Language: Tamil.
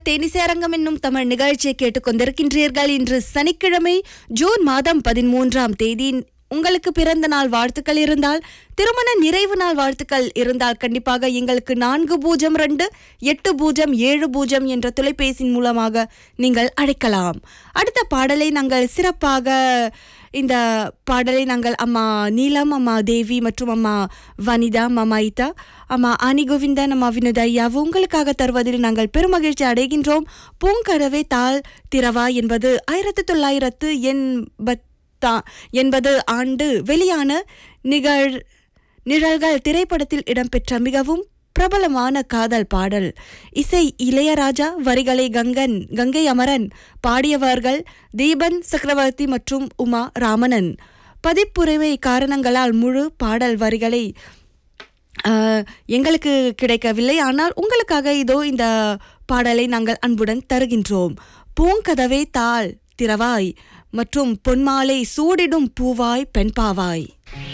தேனிசேரங்கம் என்னும் தமிழ் நிகழ்ச்சியை கேட்டுக்கொண்டிருக்கின்றீர்கள் இன்று சனிக்கிழமை ஜூன் மாதம் பதிமூன்றாம் தேதி உங்களுக்கு பிறந்த நாள் வாழ்த்துக்கள் இருந்தால் திருமண நிறைவு நாள் வாழ்த்துக்கள் இருந்தால் கண்டிப்பாக எங்களுக்கு நான்கு பூஜ்ஜியம் ரெண்டு எட்டு பூஜ்ஜியம் ஏழு பூஜ்ஜியம் என்ற தொலைபேசியின் மூலமாக நீங்கள் அழைக்கலாம் அடுத்த பாடலை நாங்கள் சிறப்பாக இந்த பாடலை நாங்கள் அம்மா நீலம் அம்மா தேவி மற்றும் அம்மா வனிதா அம்மா மைதா அம்மா ஆனி கோவிந்தன் அம்மா வினோத் ஐயா உங்களுக்காக தருவதில் நாங்கள் பெருமகிழ்ச்சி அடைகின்றோம் பூங்கரவே தாள் திரவா என்பது ஆயிரத்தி தொள்ளாயிரத்து எண்பத்தா என்பது ஆண்டு வெளியான நிகழ் நிழல்கள் திரைப்படத்தில் இடம்பெற்ற மிகவும் பிரபலமான காதல் பாடல் இசை இளையராஜா வரிகளை கங்கன் கங்கை அமரன் பாடியவர்கள் தீபன் சக்கரவர்த்தி மற்றும் உமா ராமணன் பதிப்புரிமை காரணங்களால் முழு பாடல் வரிகளை ஆஹ், எங்களுக்கு கிடைக்கவில்லை ஆனால் உங்களுக்காக இதோ இந்த பாடலை நாங்கள் அன்புடன் தருகின்றோம் பூங்கதவே தாள் திரவாய் மற்றும் பொன்மாலை சூடிடும் பூவாய் பெண்பாவாய்